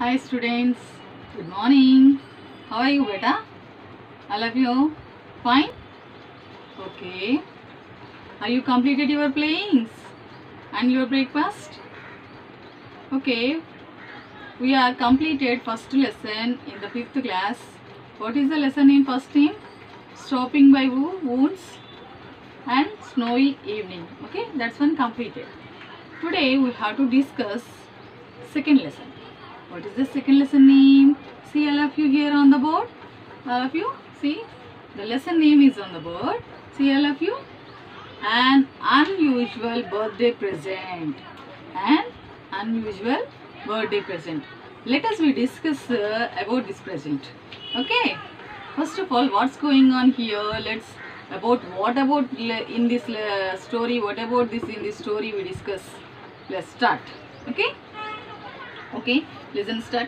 Hi students, good morning. How are you beta? All of you fine? Okay. Are you completed your playings and your breakfast? Okay. We are completed first lesson in the fifth class. What is the lesson in first name? Stopping by wo- wounds and snowy evening. Okay, that's one completed. Today we have to discuss second lesson. What is the second lesson name? See all of you here on the board. All of you see the lesson name is on the board. See all of you. An unusual birthday present. An unusual birthday present. Let us we discuss uh, about this present. Okay. First of all, what's going on here? Let's about what about le- in this le- story? What about this in this story we discuss? Let's start. Okay. Okay. Listen. Start.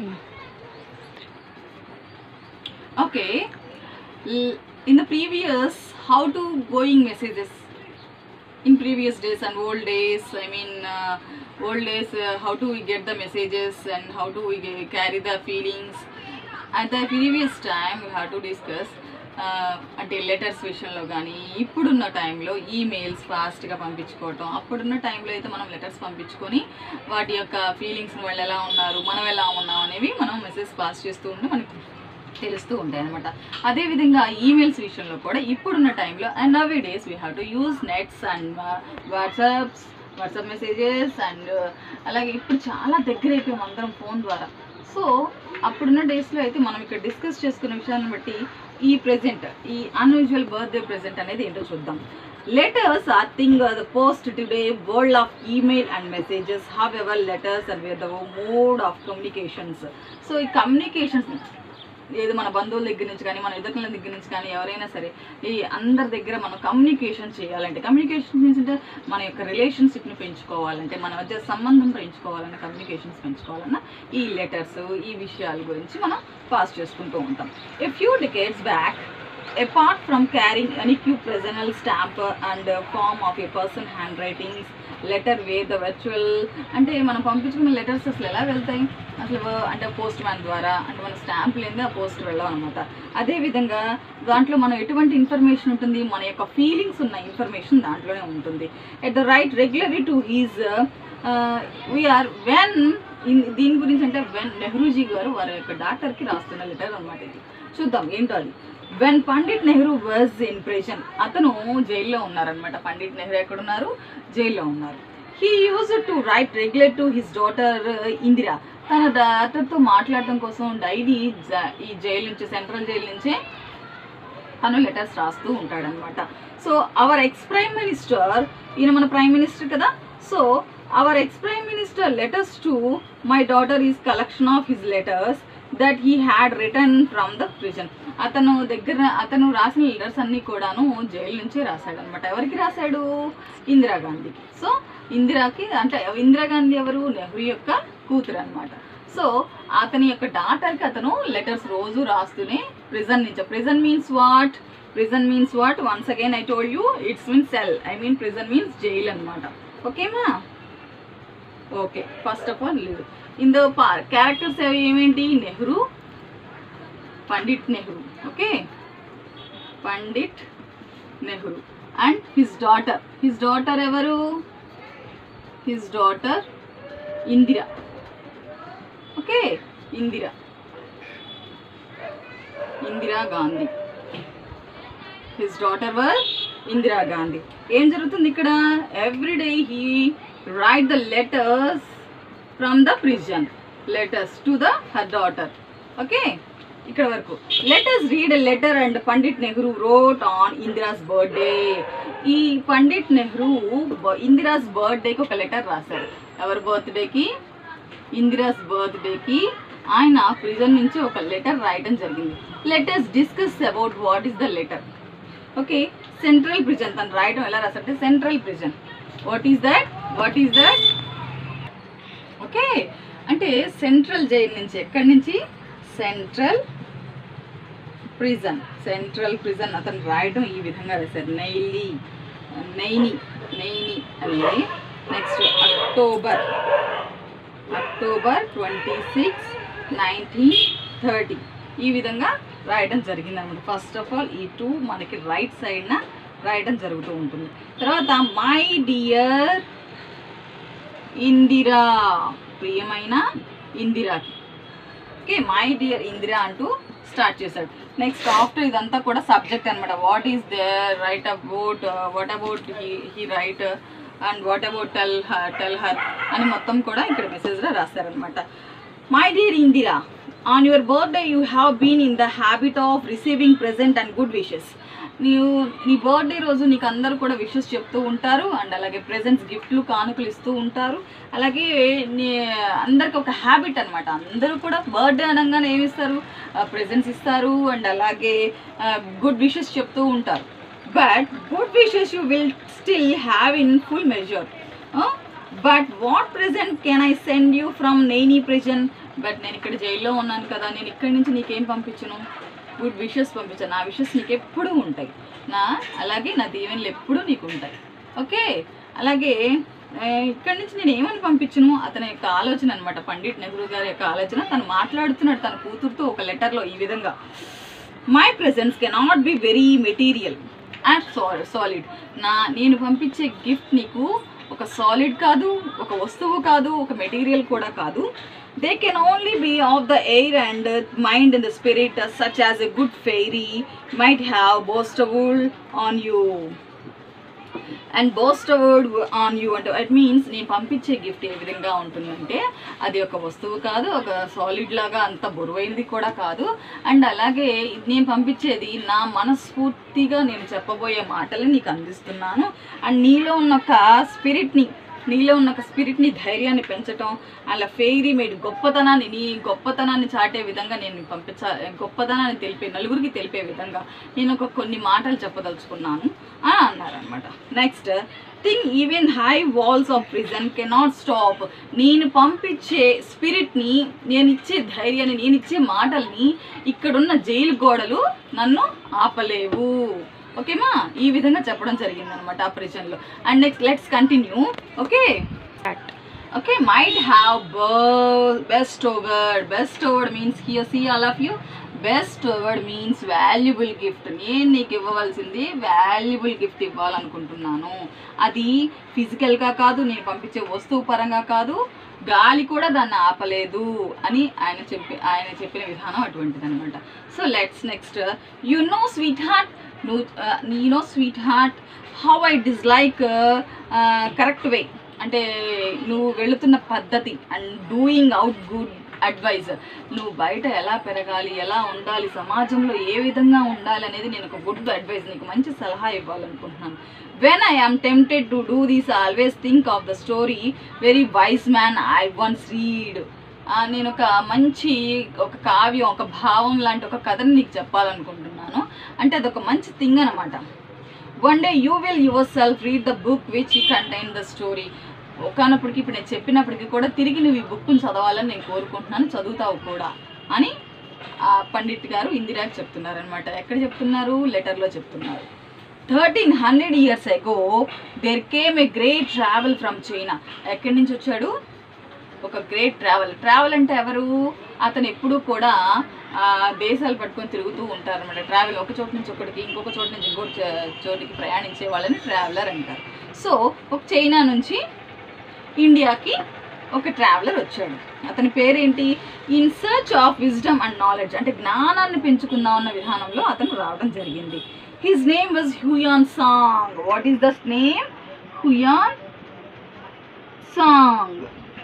Okay. L- in the previous, how to going messages in previous days and old days i mean uh, old days uh, how do we get the messages and how do we ge- carry the feelings at the previous time we have to discuss uh, అంటే letters విషయంలో కానీ ఇప్పుడున్న టైంలో emails ఫాస్ట్గా పంపించుకోవటం అప్పుడున్న టైంలో అయితే మనం లెటర్స్ పంపించుకొని వాటి యొక్క ఫీలింగ్స్ వాళ్ళు ఎలా ఉన్నారు మనం ఎలా ఉన్నాం అనేవి మనం మెసేజ్ పాస్ చేస్తూ ఉంటే మనకు తెలుస్తూ ఉంటాయి అనమాట అదేవిధంగా ఈమెయిల్స్ విషయంలో కూడా ఇప్పుడున్న టైంలో అండ్ అవే days we have to use nets and WhatsApps WhatsApp messages and అలాగే ఇప్పుడు చాలా దగ్గర అయిపోయాం అందరం ఫోన్ ద్వారా సో అప్పుడున్న డేస్లో అయితే మనం ఇక్కడ డిస్కస్ చేసుకున్న విషయాన్ని బట్టి ఈ ప్రెజెంట్ ఈ అన్యూజువల్ బర్త్డే ప్రెజెంట్ అనేది ఏంటో చూద్దాం letters are thing the post today world of email and messages have ever letters and where the mode of communications so ఈ కమ్యూనికేషన్స్ ఏదో మన బంధువుల దగ్గర నుంచి కానీ మన ఎదుర్కొల దగ్గర నుంచి కానీ ఎవరైనా సరే ఈ అందరి దగ్గర మనం కమ్యూనికేషన్ చేయాలంటే కమ్యూనికేషన్ మీన్స్ అంటే మన యొక్క రిలేషన్షిప్ని పెంచుకోవాలంటే మన మధ్య సంబంధం పెంచుకోవాలన్నా కమ్యూనికేషన్స్ పెంచుకోవాలన్నా ఈ లెటర్స్ ఈ విషయాల గురించి మనం పాస్ చేసుకుంటూ ఉంటాం a few decades back apart from carrying any presonal stamp and uh, form of a person handwritings letter way the virtual అంటే మనం పంపించుకున్న లెటర్స్ అసలు ఎలా వెళ్తాయి అసలు అంటే పోస్ట్ మ్యాన్ ద్వారా అంటే మన స్టాంప్ లేదే ఆ పోస్ట్ వెళ్ళాం అనమాట అదేవిధంగా దాంట్లో మనం ఎటువంటి ఇన్ఫర్మేషన్ ఉంటుంది మన యొక్క ఫీలింగ్స్ ఉన్న ఇన్ఫర్మేషన్ దాంట్లోనే ఉంటుంది at the right regularly to his we're when దీని గురించి అంటే వెన్ నెహ్రూజీ గారు వారి యొక్క డాక్టర్కి రాస్తున్న లెటర్ అనమాట ఇది చూద్దాం ఏంటో అది when Pandit Nehru was in prison అతను జైల్లో ఉన్నారనమాట పండిట్ నెహ్రూ ఎక్కడున్నారు జైల్లో ఉన్నారు he use to write regular to his daughter Indira తన డాటర్తో మాట్లాడటం కోసం డైలీ ఈ జైలు నుంచి సెంట్రల్ జైలు నుంచే తను లెటర్స్ రాస్తూ ఉంటాడనమాట so our ex prime minister ఈయన మన ప్రైమ్ మినిస్టర్ కదా so our ex prime minister letters to my daughter is collection of his letters that he had return from the prison అతను దగ్గర అతను రాసిన లెటర్స్ అన్నీ కూడాను జైలు నుంచే రాశాడు అనమాట ఎవరికి రాశాడు ఇందిరాగాంధీకి సో ఇందిరాకి అంటే ఇందిరాగాంధీ ఎవరు నెహ్రూ యొక్క కూతురు అనమాట సో అతని యొక్క డాటర్కి అతను లెటర్స్ రోజు రాస్తూనే ప్రిజన్ నుంచి prison means what prison means what once again I told you it's means cell I mean prison means jail అనమాట ఓకేమా ఓకే ఫస్ట్ ఆఫ్ ఆల్ లేదు ఇందో క్యారెక్టర్స్ ఏమేంటి Nehru Pandit Nehru okay Pandit Nehru and his daughter his daughter ఎవరు his daughter Indira okay Indira Indira Gandhi his daughter were Indira Gandhi ఏం జరుగుతుంది ఇక్కడ every day he write the letters from the prison letters to the her daughter okay ఇక్కడ వరకు letters read a letter and Pandit Nehru wrote on Indira's birthday ఈ పండిట్ నెహ్రూ బ- ఇందిరాస్ బర్త్డేకి ఒక లెటర్ రాశారు ఎవరి బర్త్డేకి ఇందిరాస్ బర్త్డేకి ఆయన ప్రిజన్ నుంచి ఒక లెటర్ రాయడం జరిగింది letters discuss about what is the letter okay central prison తను రాయడం ఎలా రాశారంటే central prison what is that what is that okay అంటే సెంట్రల్ జైల్ నుంచి ఎక్కడి నుంచి సెంట్రల్ ప్రిజన్ సెంట్రల్ ప్రిజన్ అతను రాయడం ఈ విధంగా రాశారు నైలి నైని నైని అనేది next October October twenty six nineteen thirty ఈ విధంగా రాయడం జరిగింది అనమాట ఫస్ట్ ఆఫ్ ఆల్ ఈ టూ మనకి రైట్ సైడ్న రాయడం జరుగుతూ ఉంటుంది తర్వాత మై డియర్ ఇందిరా ప్రియమైన ఇందిరాకి ఓకే మై డియర్ ఇందిరా అంటూ స్టార్ట్ చేశాడు నెక్స్ట్ ఆఫ్టర్ ఇదంతా కూడా సబ్జెక్ట్ అనమాట what is there right about what about he he write and what about tell tell her అని మొత్తం కూడా ఇక్కడ మెసేజ్లో రాశారనమాట my dear Indira on your birthday you have been in the habit of receiving present and good wishes నీవు నీ birthday రోజు నీకు అందరూ కూడా విషెస్ చెప్తూ ఉంటారు అండ్ అలాగే ప్రెజెంట్స్ గిఫ్ట్లు కానుకలు ఇస్తూ ఉంటారు అలాగే నీ అందరికి ఒక హ్యాబిట్ అనమాట అందరూ కూడా బర్త్డే అనగానే ఏమి ఇస్తారు ప్రెజెంట్స్ ఇస్తారు అండ్ అలాగే గుడ్ విషెస్ చెప్తూ ఉంటారు but good wishes you will still have in full measure but what present can I send you from Naini present but నేను ఇక్కడ జైల్లో ఉన్నాను కదా నేను ఇక్కడి నుంచి నీకేం పంపించను గుడ్ విషెస్ పంపించాను నా విషెస్ నీకు ఎప్పుడూ ఉంటాయి నా అలాగే నా దీవెనలు ఎప్పుడూ నీకు ఉంటాయి ఓకే అలాగే ఆ, ఇక్కడి నుంచి నేను ఏమని పంపించను అతని యొక్క ఆలోచన అనమాట పండిట్ నెహ్రూ గారి యొక్క ఆలోచన తను మాట్లాడుతున్నాడు తన కూతురుతో ఒక లెటర్లో ఈ విధంగా my presents cannot be very material and solid నా నేను పంపించే గిఫ్ట్ నీకు ఒక సాలిడ్ కాదు ఒక వస్తువు కాదు ఒక మెటీరియల్ కూడా కాదు they can only be of the air and mind in the spirit such as a good fairy might have bestowable on you and bestowed on you అంటే ఇట్ మీన్స్ నేను పంపించే గిఫ్ట్ ఏ విధంగా ఉంటుందంటే అది ఒక వస్తువు కాదు ఒక సాలిడ్ లాగా అంత బరువైనది కూడా కాదు అండ్ అలాగే నేను పంపించేది నా మనస్ఫూర్తిగా నేను చెప్పబోయే మాటలు నీకు అందిస్తున్నాను అండ్ నీలో ఉన్న ఒక స్పిరిట్ని నీలో ఉన్న ఒక స్పిరిట్ని ధైర్యాన్ని పెంచటం అలా ఫెయిరీ మేడ్ గొప్పతనాన్ని నీ గొప్పతనాన్ని చాటే విధంగా నేను పంపించ గొప్పతనాన్ని తెలిపే నలుగురికి తెలిపే విధంగా నేను ఒక కొన్ని మాటలు చెప్పదలుచుకున్నాను అని అన్నారనమాట next thing even high walls of prison cannot stop నేను పంపించే స్పిరిట్ని నేను ఇచ్చే ధైర్యాన్ని నేను ఇచ్చే మాటల్ని ఇక్కడున్న జైలు గోడలు నన్ను ఆపలేవు ఓకేమా ఈ విధంగా చెప్పడం జరిగింది అనమాట ఆ ప్రిజన్లో and next let's continue okay okay might have bestowed bestowed means here see all of you bestowed means valuable gift నేను నీకు ఇవ్వవలసింది వాల్యుబుల్ గిఫ్ట్ ఇవ్వాలనుకుంటున్నాను అది ఫిజికల్గా కాదు నేను పంపించే వస్తువు పరంగా కాదు గాలి కూడా దాన్ని ఆపలేదు అని ఆయన చెప్పి ఆయన చెప్పిన విధానం అటువంటిది అనమాట so let's next you know sweetheart నువ్వు you know sweetheart how I dislike correct way అంటే నువ్వు వెళుతున్న పద్ధతి and doing out good advice నువ్వు బయట ఎలా పెరగాలి ఎలా ఉండాలి సమాజంలో ఏ విధంగా ఉండాలి అనేది నేను ఒక గుడ్ అడ్వైజ్ నీకు మంచి సలహా ఇవ్వాలనుకుంటున్నాను when I am tempted to do this always think of the story very wise man I once read నేను ఒక మంచి ఒక కావ్యం ఒక భావం లాంటి ఒక కథని నీకు చెప్పాలనుకుంటున్నాను అంటే అదొక మంచి థింగ్ అనమాట one day you will yourself read the book which contain the story ఒకనప్పటికి ఇప్పుడు నేను చెప్పినప్పటికీ కూడా తిరిగి నువ్వు ఈ బుక్ని చదవాలని నేను కోరుకుంటున్నాను చదువుతావు కూడా అని ఆ పండిట్ గారు ఇందిరాకి చెప్తున్నారు అనమాట ఎక్కడ చెప్తున్నారు లెటర్లో చెప్తున్నారు thirteen hundred years ago there came a great travel from China ఎక్కడి నుంచి వచ్చాడు ఒక గ్రేట్ ట్రావెల్ ట్రావెల్ అంటే ఎవరు అతను ఎప్పుడూ కూడా ఆ, దేశాలు పట్టుకొని తిరుగుతూ ఉంటారు అనమాట ట్రావెల్ ఒక చోటు నుంచి ఒకటికి ఇంకొక చోటు నుంచి ఇంకొక చో- చోటికి ప్రయాణించే వాళ్ళని ట్రావెలర్ అంటారు సో ఒక చైనా నుంచి ఇండియాకి ఒక ట్రావెలర్ వచ్చాడు అతని పేరేంటి in search of wisdom and knowledge అంటే జ్ఞానాన్ని పెంచుకుందాం అన్న విధానంలో అతను రావడం జరిగింది his name was Hiuen Tsang what is the name Hiuen Tsang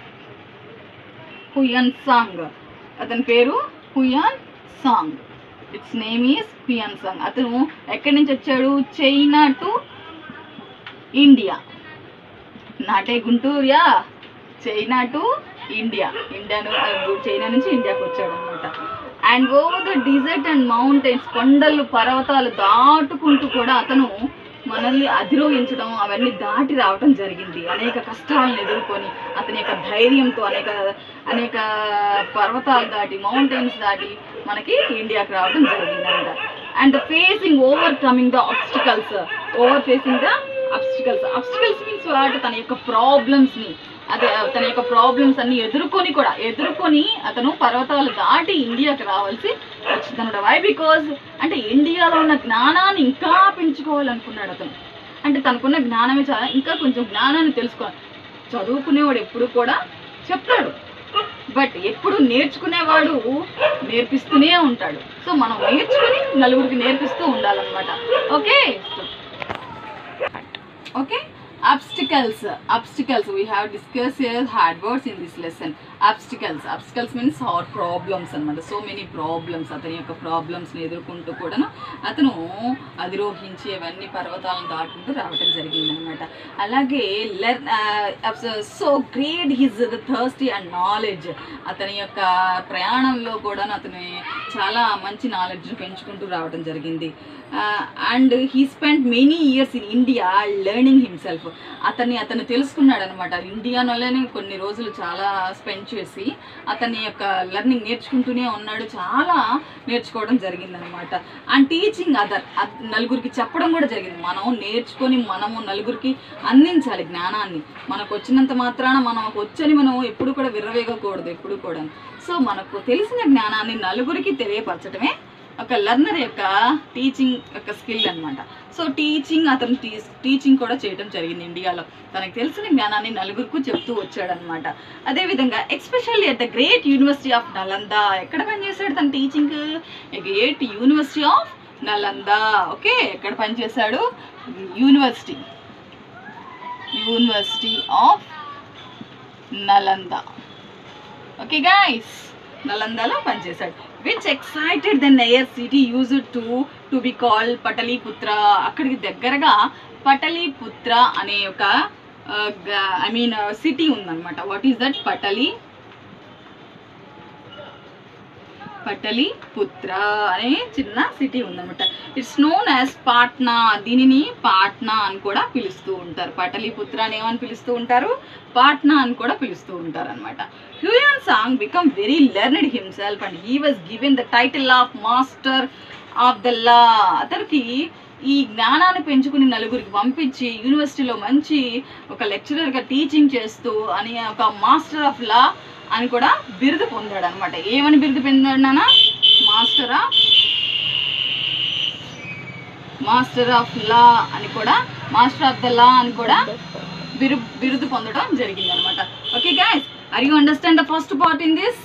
Hiuen Tsang అతని పేరు హుయాన్ సాంగ్ it's name is Hiuen Tsang అతను ఎక్కడి నుంచి వచ్చాడు చైనా టు ఇండియా నాటే గుంటూరియా China to India India China నుంచి ఇండియాకి వచ్చాడు అనమాట and over the desert and mountains కొండలు పర్వతాలు దాటుకుంటూ కూడా అతను మనల్ని అధిరోహించడం అవన్నీ దాటి రావటం జరిగింది అనేక కష్టాలను ఎదుర్కొని అతని యొక్క ధైర్యంతో అనేక అనేక పర్వతాలు దాటి మౌంటైన్స్ దాటి మనకి ఇండియాకి రావడం జరిగిందంట and the facing overcoming the obstacles over facing the obstacles obstacles means వాటి తన యొక్క ప్రాబ్లమ్స్ని అదే తన యొక్క ప్రాబ్లమ్స్ అన్ని ఎదుర్కొని కూడా ఎదుర్కొని అతను పర్వతాలు దాటి ఇండియాకి రావాల్సి వచ్చిందన్నమాట వై బికాజ్ అంటే ఇండియాలో ఉన్న జ్ఞానాన్ని ఇంకా పెంచుకోవాలనుకున్నాడు అతను అంటే తనకున్న జ్ఞానమే చాలా ఇంకా కొంచెం జ్ఞానాన్ని తెలుసుకోవాలి చదువుకునేవాడు ఎప్పుడు కూడా చెప్తాడు బట్ ఎప్పుడు నేర్చుకునేవాడు నేర్పిస్తూనే ఉంటాడు సో మనం నేర్చుకుని నలుగురికి నేర్పిస్తూ ఉండాలన్నమాట okay okay obstacles obstacles we have discussed here hard words in this lesson obstacles obstacles means our problems అన్నమాట సో మెనీ ప్రాబ్లమ్స్ అతని యొక్క ప్రాబ్లమ్స్ని ఎదుర్కొంటూ కూడాను అతను అధిరోహించి అవన్నీ పర్వతాలను దాటుకుంటూ రావడం జరిగింది అనమాట అలాగే learn so great his the thirsty and knowledge అతని యొక్క ప్రయాణంలో కూడా అతని చాలా మంచి నాలెడ్జ్ని పెంచుకుంటూ రావడం జరిగింది and he spend many years in India learning himself అతన్ని అతను తెలుసుకున్నాడు అనమాట ఇండియాలోనే కొన్ని రోజులు చాలా స్పెండ్ చేసి అతని యొక్క లెర్నింగ్ నేర్చుకుంటూనే ఉన్నాడు చాలా నేర్చుకోవడం జరిగిందనమాట అండ్ టీచింగ్ అదర్ నలుగురికి చెప్పడం కూడా జరిగింది మనం నేర్చుకొని మనము నలుగురికి అందించాలి జ్ఞానాన్ని మనకు వచ్చినంత మాత్రాన మనకు వచ్చని మనం ఎప్పుడు కూడా విర్రవేగకూడదు ఎప్పుడు కూడా సో మనకు తెలిసిన జ్ఞానాన్ని నలుగురికి తెలియపరచడమే ఒక లెర్నర్ యొక్క టీచింగ్ యొక్క స్కిల్ అన్నమాట సో టీచింగ్ అతను టీ టీచింగ్ కూడా చేయడం జరిగింది ఇండియాలో తనకు తెలిసిన జ్ఞానాన్ని నలుగురికి చెప్తూ వచ్చాడనమాట అదేవిధంగా especially at the great university of Nalanda ఎక్కడ పనిచేశాడు తన teaching great university of Nalanda okay ఎక్కడ పనిచేశాడు university university of Nalanda okay guys నలందాలో పనిచేశాడు which excited then near city use to to be call Pataliputra అక్కడికి దగ్గరగా పటలీపుత్ర అనే ఒక ఐ మీన్ సిటీ ఉందన్నమాట what is that Patali Pataliputra అనే చిన్న సిటీ ఉందన్నమాట ఇట్స్ నోన్ యాజ్ పాట్నా దీనిని పాట్నా అని కూడా పిలుస్తూ ఉంటారు పటలీపుత్ర అని ఏమని పిలుస్తూ ఉంటారు పాట్నా అని కూడా పిలుస్తూ ఉంటారు అనమాట Hiuen Tsang become very learned himself and he was given the title of master of the law అతనికి ఈ జ్ఞానాన్ని పెంచుకుని నలుగురికి పంపించి యూనివర్సిటీలో మంచి ఒక లెక్చరర్గా టీచింగ్ చేస్తూ అని ఒక మాస్టర్ ఆఫ్ లా అని కూడా బిరుదు పొందాడు అనమాట ఏమని బిరుదు పొందాడు నాన్న master of master of law అని కూడా మాస్టర్ ఆఫ్ ద లా అని కూడా బిరు బిరుదు పొందడం జరిగింది అనమాట okay guys are you understand the first part in this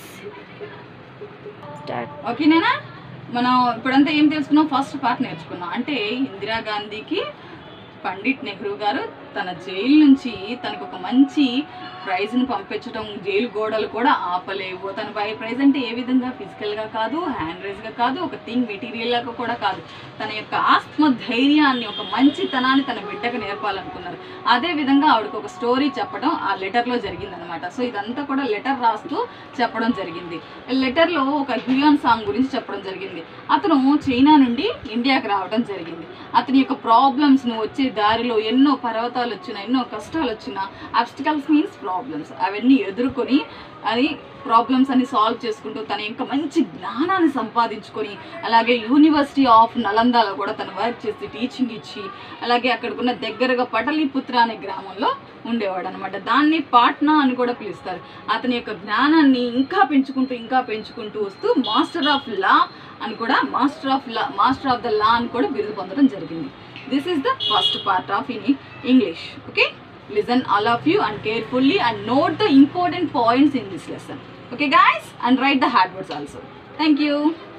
ఓకేనేనా మనం ఇప్పుడంతా ఏం తెలుసుకున్నాం ఫస్ట్ పార్ట్ నేర్చుకున్నాం అంటే ఇందిరాగాంధీకి పండిట్ నెహ్రూ గారు తన జైలు నుంచి తనకు ఒక మంచి ప్రైజ్ని పంపించడం జైలు గోడలు కూడా ఆపలేవు తన పై ప్రైజ్ అంటే ఏ విధంగా ఫిజికల్గా కాదు హ్యాండ్ రైజ్గా కాదు ఒక థింగ్ మెటీరియల్గా కూడా కాదు తన యొక్క ఆత్మ ధైర్యాన్ని ఒక మంచితనాన్ని తన బిడ్డకు నేర్పాలనుకున్నారు అదే విధంగా ఆవిడకు ఒక స్టోరీ చెప్పడం ఆ లెటర్లో జరిగిందనమాట సో ఇదంతా కూడా లెటర్ రాస్తూ చెప్పడం జరిగింది లెటర్లో ఒక హ్యూయాన్ సాంగ్ గురించి చెప్పడం జరిగింది అతను చైనా నుండి ఇండియాకి రావడం జరిగింది అతని యొక్క ప్రాబ్లమ్స్ను వచ్చే దారిలో ఎన్నో పర్వతాలు వచ్చినా ఎన్నో కష్టాలు వచ్చినా అబ్స్టికల్స్ మీన్స్ ప్రాబ్లమ్స్ అవన్నీ ఎదుర్కొని అది ప్రాబ్లమ్స్ అన్ని సాల్వ్ చేసుకుంటూ తన యొక్క మంచి జ్ఞానాన్ని సంపాదించుకొని అలాగే యూనివర్సిటీ ఆఫ్ నలందాలో కూడా తను వర్క్ చేసి టీచింగ్ ఇచ్చి అలాగే అక్కడికున్న దగ్గరగా పటలీపుత్ర అనే గ్రామంలో ఉండేవాడు అనమాట దాన్ని పాట్నా అని కూడా పిలుస్తారు అతని యొక్క జ్ఞానాన్ని ఇంకా పెంచుకుంటూ ఇంకా పెంచుకుంటూ వస్తూ మాస్టర్ ఆఫ్ లా అని కూడా master of law master of the law అని కూడా బిరుదు పొందడం జరిగింది this is the first part of in English okay listen all of you and carefully and note the important points in this lesson okay guys and write the hard words also thank you